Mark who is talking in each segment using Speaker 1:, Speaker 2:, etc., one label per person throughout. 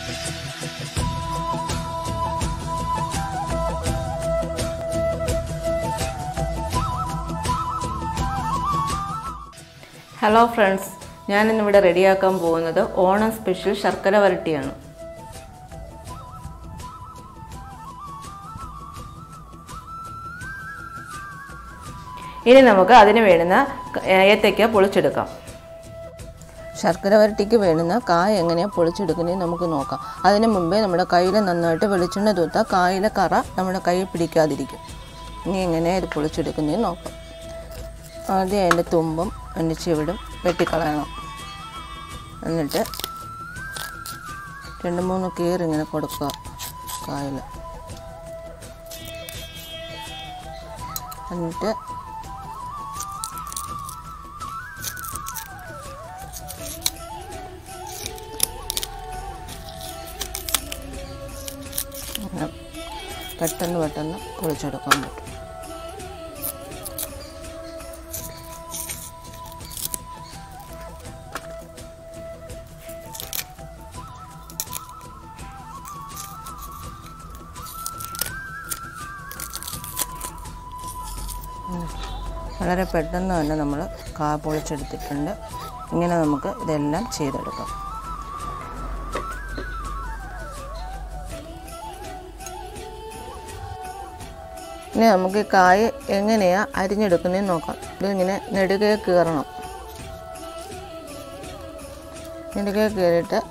Speaker 1: hello friends ഞാനിന്നിവിടെ റെഡിയാക്കാൻ പോകുന്നത് ഓണം സ്പെഷ്യൽ ശർക്കര വരട്ടിയാണ് ഇനി നമുക്ക് അതിന് വേണ്ടുന്ന ഏത്തയ്ക്ക പൊളിച്ചെടുക്കാം ശർക്കര വരട്ടിക്ക് വേണ്ടുന്ന കായ എങ്ങനെയാണ് പൊളിച്ചെടുക്കുന്നത് നമുക്ക് നോക്കാം അതിന് മുമ്പേ നമ്മുടെ കയ്യിൽ നന്നായിട്ട് വെളിച്ചെണ്ണ തൂത്താൽ കായിലെ കറ നമ്മുടെ കൈ പിടിക്കാതിരിക്കും ഇനി എങ്ങനെയാണ് ഇത് പൊളിച്ചെടുക്കുന്നതെന്ന് നോക്കാം ആദ്യം അതിൻ്റെ തുമ്പും അതിൻ്റെ ചുവടും വെട്ടിക്കളയണം എന്നിട്ട് രണ്ട് മൂന്ന് കീറി ഇങ്ങനെ കൊടുക്കുക കായൽ എന്നിട്ട് അങ്ങനെ പെട്ടെന്ന് പെട്ടെന്ന് പൊളിച്ചെടുക്കാൻ പറ്റും വളരെ പെട്ടെന്ന് തന്നെ നമ്മൾ കാ പൊളിച്ചെടുത്തിട്ടുണ്ട് ഇങ്ങനെ നമുക്ക് ഇതെല്ലാം ചെയ്തെടുക്കാം ഇനി നമുക്ക് ഈ കായ് എങ്ങനെയാണ് അരിഞ്ഞെടുക്കുന്നതെന്ന് നോക്കാം ഇതിങ്ങനെ നെടുകെ കീറണം നെടുകെ കീറിയിട്ട്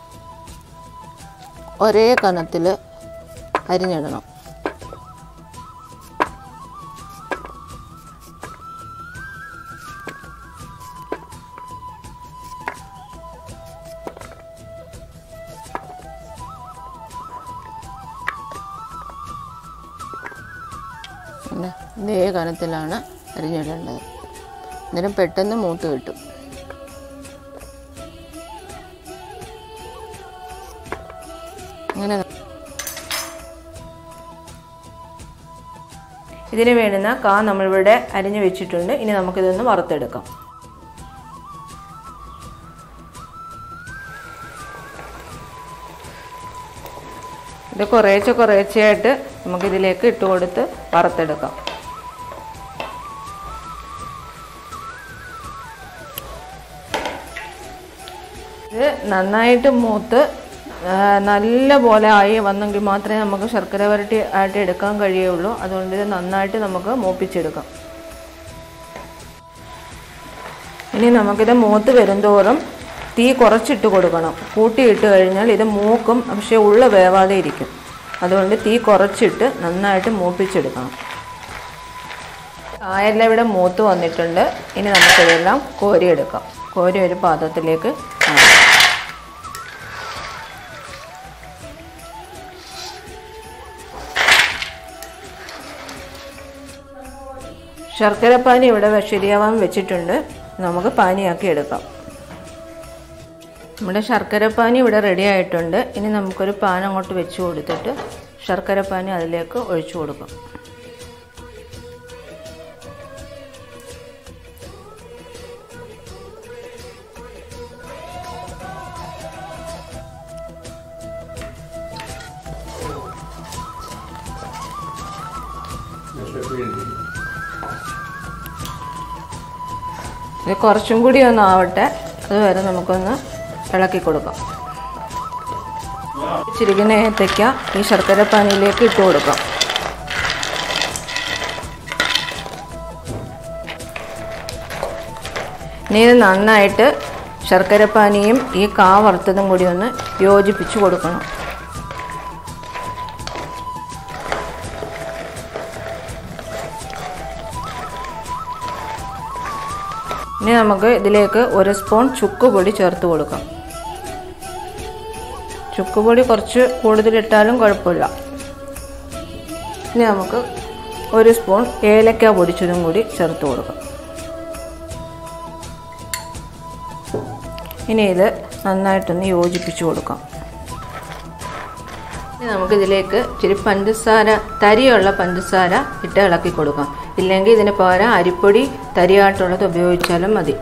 Speaker 1: ഒരേ കനത്തിൽ അരിഞ്ഞിടണം പിന്നെ ഇതേ കനത്തിലാണ് അരിഞ്ഞിടേണ്ടത് അന്നേരം പെട്ടെന്ന് മൂത്ത് കിട്ടും അങ്ങനെ ഇതിന് വേണ്ടുന്ന കാ നമ്മളിവിടെ അരിഞ്ഞു വെച്ചിട്ടുണ്ട് ഇനി നമുക്കിതൊന്ന് വറുത്തെടുക്കാം ഇത് കുറേശ്ശെ കുറേശ്ശെയായിട്ട് നമുക്കിതിലേക്ക് ഇട്ട് കൊടുത്ത് വറുത്തെടുക്കാം ഇത് നന്നായിട്ട് മൂത്ത് ആ, നല്ല പോലെ ആയി വന്നെങ്കിൽ മാത്രമേ നമുക്ക് ശർക്കര വരട്ടി ആയിട്ട് എടുക്കാൻ കഴിയുള്ളൂ അതുകൊണ്ട് ഇത് നന്നായിട്ട് നമുക്ക് മൂപ്പിച്ചെടുക്കാം ഇനി നമുക്കിത് മൂത്ത് വരുംതോറും തീ കുറച്ചിട്ട് കൊടുക്കണം കൂട്ടിയിട്ട് കഴിഞ്ഞാൽ ഇത് മൂക്കും പക്ഷേ ഉള്ള വേവാതെ ഇരിക്കും അതുകൊണ്ട് തീ കുറച്ചിട്ട് നന്നായിട്ട് മൂപ്പിച്ചെടുക്കണം കായെല്ലാം ഇവിടെ മൂത്ത് വന്നിട്ടുണ്ട് ഇനി നമുക്കിതെല്ലാം കോരിയെടുക്കാം കോരി ഒരു പാത്രത്തിലേക്ക് മാറ്റാം ശർക്കര പാനി ഇവിടെ ശരിയാവാൻ വെച്ചിട്ടുണ്ട് നമുക്ക് പാനിയാക്കി എടുക്കാം നമ്മുടെ ശർക്കര പാനി ഇവിടെ റെഡി ആയിട്ടുണ്ട് ഇനി നമുക്കൊരു പാൻ അങ്ങോട്ട് വെച്ച് കൊടുത്തിട്ട് ശർക്കര പാനി അതിലേക്ക് ഒഴിച്ചു കൊടുക്കാം ഇത് കുറച്ചും കൂടി ഒന്ന് ആവട്ടെ അതുവരെ നമുക്കൊന്ന് ഇളക്കി കൊടുക്കാം ചിരിക്കുന്ന ഏത്തയ്ക്ക ഈ ശർക്കര പാനിയിലേക്ക് ഇട്ട് കൊടുക്കാം ഇനി ഇത് നന്നായിട്ട് ശർക്കര പാനിയും ഈ കാ വറുത്തതും കൂടി ഒന്ന് യോജിപ്പിച്ച് കൊടുക്കണം ഇനി നമുക്ക് ഇതിലേക്ക് ഒരു സ്പൂൺ ചുക്ക് പൊടി ചേർത്ത് കൊടുക്കാം ചുക്ക് പൊടി കുറച്ച് കൂടുതലിട്ടാലും കുഴപ്പമില്ല ഇനി നമുക്ക് ഒരു സ്പൂൺ ഏലക്ക പൊടിച്ചതും കൂടി ചേർത്ത് കൊടുക്കാം ഇനി ഇത് നന്നായിട്ടൊന്ന് യോജിപ്പിച്ച് കൊടുക്കാം ഇനി നമുക്കിതിലേക്ക് ഇച്ചിരി പഞ്ചസാര തരിയുള്ള പഞ്ചസാര ഇട്ട് ഇളക്കി കൊടുക്കാം ഇല്ലെങ്കിൽ ഇതിന് പകരം അരിപ്പൊടി തരിയായിട്ടുള്ളത് ഉപയോഗിച്ചാലും മതി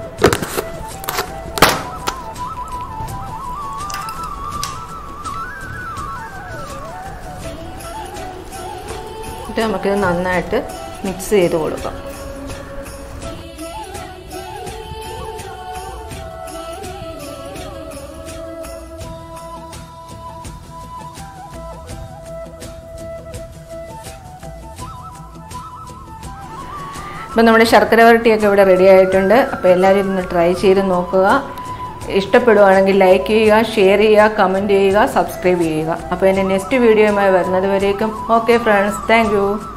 Speaker 1: എന്നിട്ട് നമുക്കിത് നന്നായിട്ട് മിക്സ് ചെയ്ത് കൊടുക്കാം ഇപ്പം നമ്മുടെ ശർക്കര വരട്ടിയൊക്കെ ഇവിടെ റെഡി ആയിട്ടുണ്ട് അപ്പോൾ എല്ലാവരും ഇതൊന്ന് ട്രൈ ചെയ്ത് നോക്കുക ഇഷ്ടപ്പെടുവാണെങ്കിൽ ലൈക്ക് ചെയ്യുക ഷെയർ ചെയ്യുക കമൻറ്റ് ചെയ്യുക സബ്സ്ക്രൈബ് ചെയ്യുക അപ്പോൾ എൻ്റെ നെക്സ്റ്റ് വീഡിയോയുമായി വരുന്നത് വരേക്കും ഓക്കെ ഫ്രണ്ട്സ് താങ്ക്